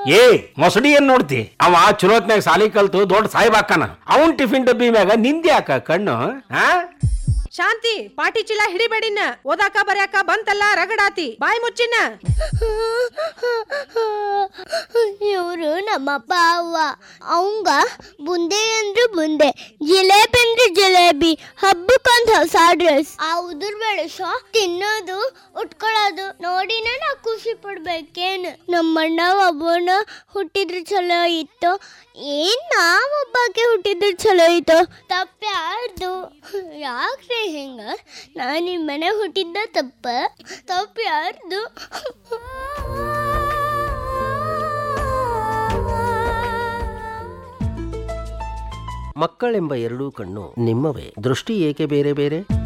ಏ ಮೊಸಡಿ ಏನ್ ನೋಡ್ತಿ ಅವ ಚುಲೋತ್ನಾಗ ಸಾಲಿ ಕಲ್ತು ದೊಡ್ಡ ಸಾಯಿಬ್ ಹಾಕನ ಅವನ್ ಟಿಫಿನ್ ಡಬ್ಬಿ ಮ್ಯಾಗ ನಿಂದೆ ಯಾಕ ಕಣ್ಣು ಹಾ ಶಾಂತಿ ಪಾಟಿ ಚೀಲ ಹಿಡಿಬೇಡಿನ ಓದಾಕ ಬರ್ಯಾಕ ಬಂತಲ್ಲ ರಗಡಾತಿ ಬಾಯಿ ಮುಚ್ಚಿನ ಇವರು ನಮ್ಮಪ್ಪ ಅವ್ವ ಅವಂಗ ಬುಂದೆ ಅಂದ್ರೆ ಬುಂದೆ ಜಿಲೇಬಿ ಅಂದ್ರೆ ಜಿಲೇಬಿ ಹಬ್ಬಕ್ಕೊಂದ್ ಹೊಸ ಡ್ರೆಸ್ ಆ ಉದುರ್ ಬೆಳೆಸೋ ತಿನ್ನೋದು ಉಟ್ಕೊಳ್ಳೋದು ನೋಡಿನ ನಾ ಖುಷಿ ಪಡ್ಬೇಕೇನು ನಮ್ಮಣ್ಣ ಒಬ್ಬನ ಹುಟ್ಟಿದ್ರೆ ಚಲೋ ಇತ್ತು ಏನ್ ನಾವೊಬ್ಬಕ್ಕೆ ಹುಟ್ಟಿದ್ರೆ ಚಲೋ ಇತ್ತು ತಪ್ಪ ಯಾರ್ದು ಯಾಕ್ರಿ ಹಿಂಗ ನಾ ನಿಮ್ಮ ಮನೆ ಹುಟ್ಟಿದ್ದ ತಪ್ಪ ತಪ್ಪು ಯಾರ್ದು ಮಕ್ಕಳೆಂಬ ಎರಡೂ ಕಣ್ಣು ನಿಮ್ಮವೇ ದೃಷ್ಟಿ ಏಕೆ ಬೇರೆ ಬೇರೆ